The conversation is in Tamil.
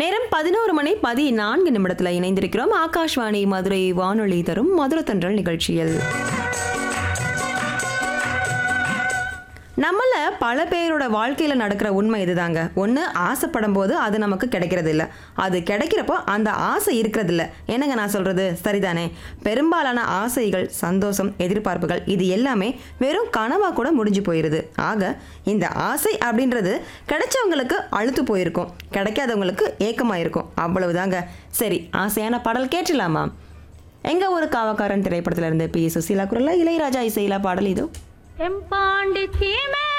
நேரம் பதினோரு மணி பதினான்கு நிமிடத்தில் இணைந்திருக்கிறோம் ஆகாஷ்வாணி மதுரை வானொலி தரும் மதுரத்தன்றல் நிகழ்ச்சியில் நம்மள பல பேரோட வாழ்க்கையில் நடக்கிற உண்மை இதுதாங்க ஒன்று ஆசைப்படும் போது அது நமக்கு கிடைக்கிறது இல்ல அது கிடைக்கிறப்போ அந்த ஆசை இருக்கிறது இல்ல என்னங்க நான் சொல்றது சரிதானே பெரும்பாலான ஆசைகள் சந்தோஷம் எதிர்பார்ப்புகள் இது எல்லாமே வெறும் கனவா கூட முடிஞ்சு போயிருது ஆக இந்த ஆசை அப்படின்றது கிடைச்சவங்களுக்கு அழுத்து போயிருக்கும் கிடைக்காதவங்களுக்கு ஏக்கமா இருக்கும் அவ்வளவுதாங்க சரி ஆசையான பாடல் கேட்டலாமா எங்க ஒரு காவக்காரன் திரைப்படத்துல இருந்து பி சுசீலா குரல்ல இளையராஜா இசையிலா பாடல் இதோ எம்பாண்டி சீமை